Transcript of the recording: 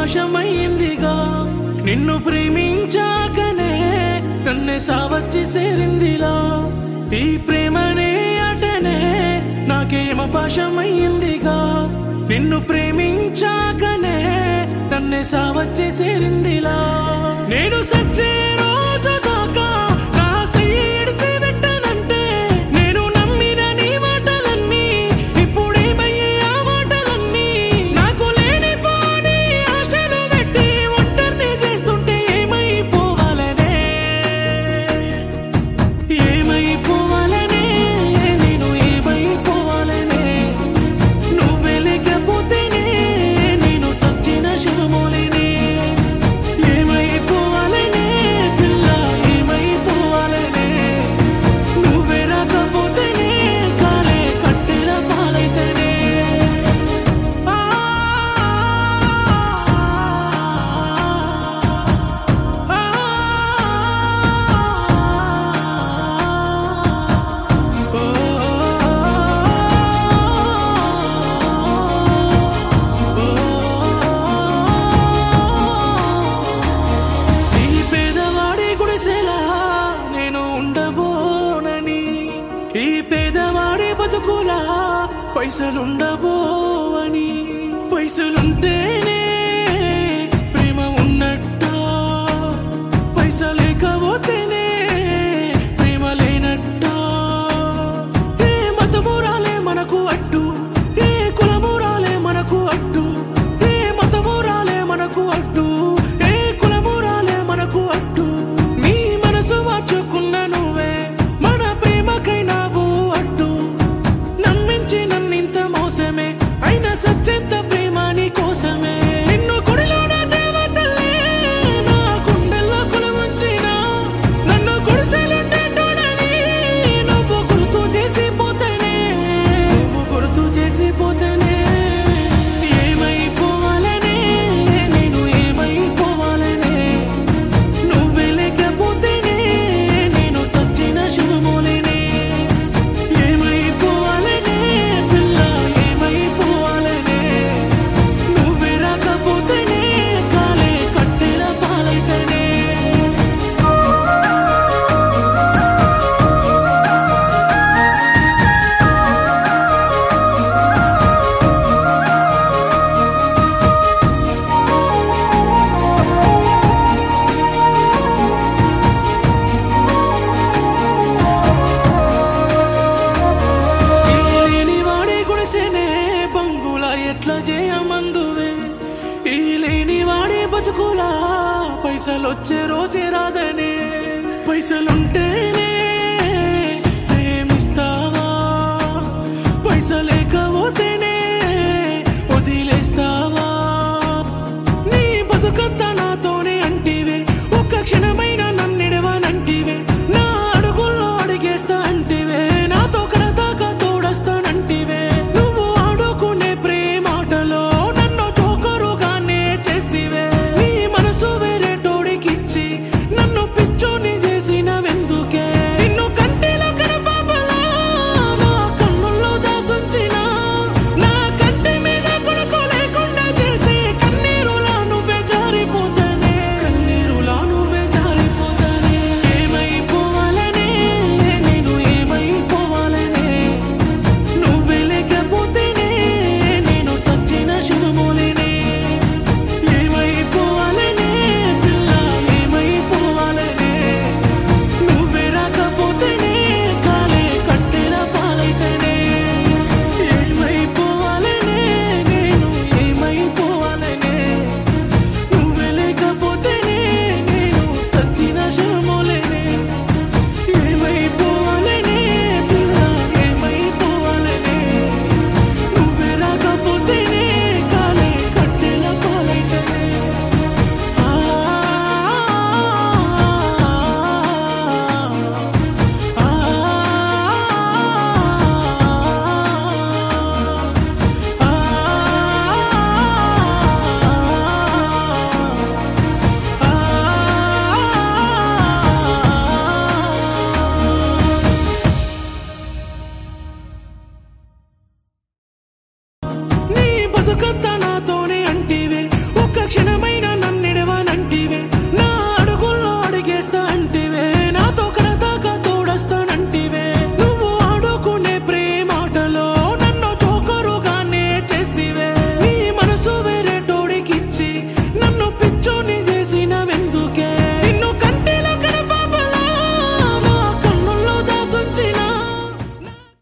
పాశమయ్యిందిగా నిన్ను ప్రేమించాకనే నన్నే సావచ్చి సేరిందిలా ఈ ప్రేమనే అటనే నాకేమ పాశమయ్యిందిగా నిన్ను ప్రేమించాకనే నన్నే సావచ్చి సేరిందిలా నేను సచ్చే రోజు దాకా నా సైడ్సి పెట్టనంటే నేను నమ్మిన నీ మాటలన్నీ ఇప్పుడేమయ్యే ఆ మాటలన్నీ నాకు లేని పోని ఆశలు పెట్టి ఒంటరిని చేస్తుంటే ఏమైపోవాలనే ఏమైపోవాలనే నేను ఏమైపోవాలనే నువ్వే లేకపోతేనే నేను సచ్చిన శివమోలిని ఏమైపోవాలనే పిల్ల ఏమైపోవాలనే నువ్వే రాకపోతేనే కాలే కట్టెల పాలైతేనే ఆ ఈ పేదవాడి గుడిసెలా నేను ఉండబోనని ఈ పేదవాడి బతుకులా పైసలుండబోవని పైసలుంటేనే ప్రేమ ఉన్నట్టు పైస లేకపోతేనే ప్రేమ లేనట్టు ఏ మతమురాలే మనకు అడ్డు ఏ కులమురాలే మనకు అడ్డు ఏ మతమురాలే మనకు అడ్డు ఏ కులమురాలే మనకు అడ్డు నీ మనసు మార్చుకున్న నువ్వే మన ప్రేమకైనావు అడ్డు నమ్మించి నన్నింత మోసమే అయినా సత్యంత ప్రేమ నీ కోసమే నిన్ను గుడిలోన దేవతల్లే నా గుండెల్లో కొలువుంచిన నన్ను గుడిసెలుండేటోడని నువ్వు గుర్తు చేసిపోతేనే నువ్వు గుర్తు చేసిపోతేనే ఏమైపోవాలనే నేను ఏమైపోవాలనే నువ్వే లేకపోతేనే నేను సచ్చిన శివమోలిని ఏమైపోవాలనే పిల్ల ఏమైపోవాలనే నువ్వే రాకపోతేనే కాలే కట్టెల పాలైతేనే లేని వాడే గుడిసెనే బంగులా ఎట్లా చేయమందువే ఈ లేని వాడే బతుకులా పైసలొచ్చే రోజే రాదనే పైసలుంటేనే